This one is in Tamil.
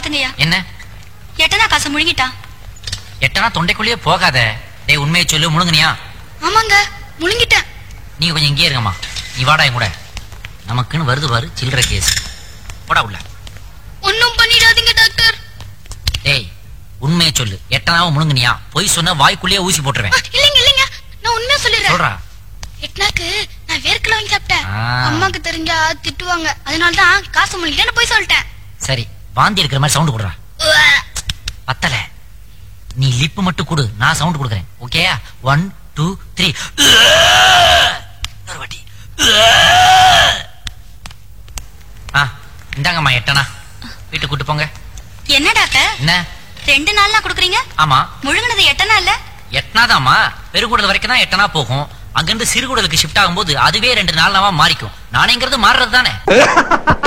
காப்பாத்துங்கய்யா என்ன எட்டனா காசை முழுங்கிட்டா எட்டனா தொண்டைக்குள்ளேயே போகாத டேய் உண்மையை சொல்லு முழுங்குனியா ஆமாங்க முழுங்கிட்டேன் நீ கொஞ்சம் இங்கேயே இருங்கம்மா நீ வாடா என் கூட நமக்குன்னு வருது பாரு சில்லற கேஸ் போடா உள்ள ஒன்னும் பண்ணிடாதீங்க டாக்டர் டேய் உண்மையை சொல்லு எட்டனாவும் முழுங்குனியா பொய் சொன்னா வாய்க்குள்ளேயே ஊசி போட்டுருவேன் இல்லைங்க இல்லைங்க நான் உண்மையா சொல்லிடுறேன் சொல்றா எட்னாக்கு நான் வேர்க்கல வாங்கி சாப்பிட்டேன் ஆ. அம்மாக்கு தெரிஞ்சா திட்டுவாங்க அதனால தான் காசு முழுங்கிட்டேன்னு போய் சொல்லிட்டேன் சரி வாந்தி எடுக்கிற மாதிரி சவுண்ட் கொடுறா உவ்வே. பத்தல நீ லிப் மட்டும் கொடு நான் சவுண்ட் கொடுக்குறேன் ஓகேயா ஒன் டூ த்ரீ ஒரு வாட்டி ஆ இந்தாங்கம்மா எட்டனா வீட்டுக்கு கூட்டு போங்க என்ன டாக்டர் என்ன ரெண்டு நாள்னா குடுக்குறீங்க ஆமா முழுங்கினது எட்டனா இல்ல எட்டனாதாம்மா பெருங்குடல் வரைக்கும் தான் எட்டனா போகும் அங்கிருந்து சிறுகுடலுக்கு ஷிஃப்ட் ஆகும்போது அதுவே ரெண்டு நாளாவா மாறிக்கும் நானேங்கிறது மாறுறது தானே